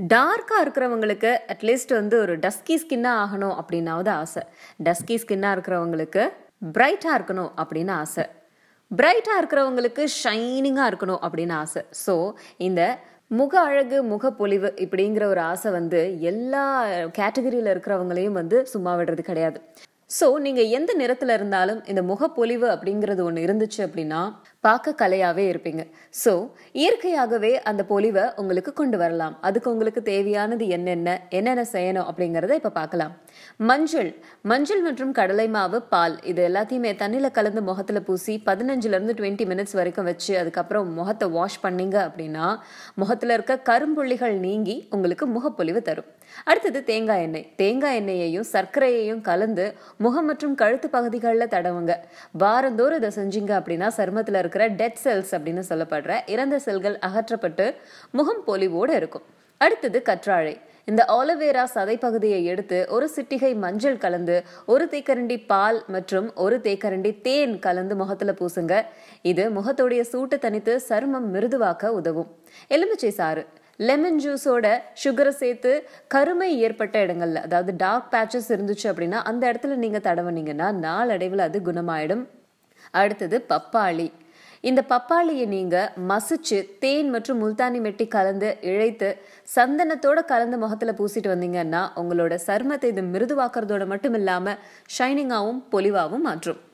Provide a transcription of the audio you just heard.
டார்க்காக இருக்கிறவங்களுக்கு அட்லீஸ்ட் வந்து ஒரு டஸ்கி ஸ்கின்னாக ஆகணும் அப்படின்னாவது ஆசை டஸ்கி ஸ்கின்னாக இருக்கிறவங்களுக்கு பிரைட்டாக இருக்கணும் அப்படின்னு ஆசை பிரைட்டாக இருக்கிறவங்களுக்கு ஷைனிங்காக இருக்கணும் அப்படின்னு ஆசை ஸோ இந்த முக அழகு முகப்பொலிவு இப்படிங்கிற ஒரு ஆசை வந்து எல்லா கேட்டகரியில் இருக்கிறவங்களையும் வந்து சும்மா விடுறது கிடையாது ஸோ நீங்கள் எந்த நிறத்தில் இருந்தாலும் இந்த முகப்பொலிவு அப்படிங்கிறது ஒன்று இருந்துச்சு அப்படின்னா பார்க்க கலையாகவே இருப்பீங்க ஸோ இயற்கையாகவே அந்த பொலிவை உங்களுக்கு கொண்டு வரலாம் அதுக்கு உங்களுக்கு தேவையானது என்னென்ன என்னென்ன செய்யணும் அப்படிங்கிறத இப்போ பார்க்கலாம் மஞ்சள் மஞ்சள் மற்றும் கடலை மாவு பால் இது எல்லாத்தையுமே தண்ணியில் கலந்து முகத்தில் பூசி பதினஞ்சுலேருந்து டுவெண்ட்டி மினிட்ஸ் வரைக்கும் வச்சு அதுக்கப்புறம் முகத்தை வாஷ் பண்ணீங்க அப்படின்னா முகத்தில் இருக்க கரும்புள்ளிகள் நீங்கி உங்களுக்கு முகப்பொலிவு தரும் அடுத்தது தேங்காய் எண்ணெய் தேங்காய் எண்ணெயையும் சர்க்கரையையும் கலந்து முகம் மற்றும் கழுத்து பகுதிகளில் தடவுங்க வாரந்தோறும் இதை செஞ்சீங்க அப்படின்னா சருமத்தில் இருக்கிற டெட் செல்ஸ் அப்படின்னு சொல்லப்படுற இறந்த செல்கள் அகற்றப்பட்டு முகம் பொலிவோடு இருக்கும் அடுத்தது கற்றாழை இந்த ஆலோவேரா சதை பகுதியை எடுத்து ஒரு சிட்டிகை மஞ்சள் கலந்து ஒரு தேக்கரண்டி பால் மற்றும் ஒரு தேக்கரண்டி தேன் கலந்து முகத்துல பூசுங்க இது முகத்துடைய சூட்டு தனித்து சருமம் மிருதுவாக்க உதவும் எலுமிச்சை சாறு லெமன் ஜூஸோட சுகரை சேர்த்து கருமை ஏற்பட்ட இடங்கள்ல அதாவது டார்க் பேச்சஸ் இருந்துச்சு அப்படின்னா அந்த இடத்துல நீங்க தடவுனீங்கன்னா நாளடைவில் அது குணமாயிடும் அடுத்தது பப்பாளி இந்த பப்பாளியை நீங்க மசிச்சு தேன் மற்றும் முல்தானி மெட்டி கலந்து இழைத்து சந்தனத்தோட கலந்து முகத்துல பூசிட்டு வந்தீங்கன்னா உங்களோட சருமத்தை இது மிருதுவாக்குறதோட மட்டும் இல்லாம ஷைனிங்காவும் பொலிவாகவும் மாற்றும்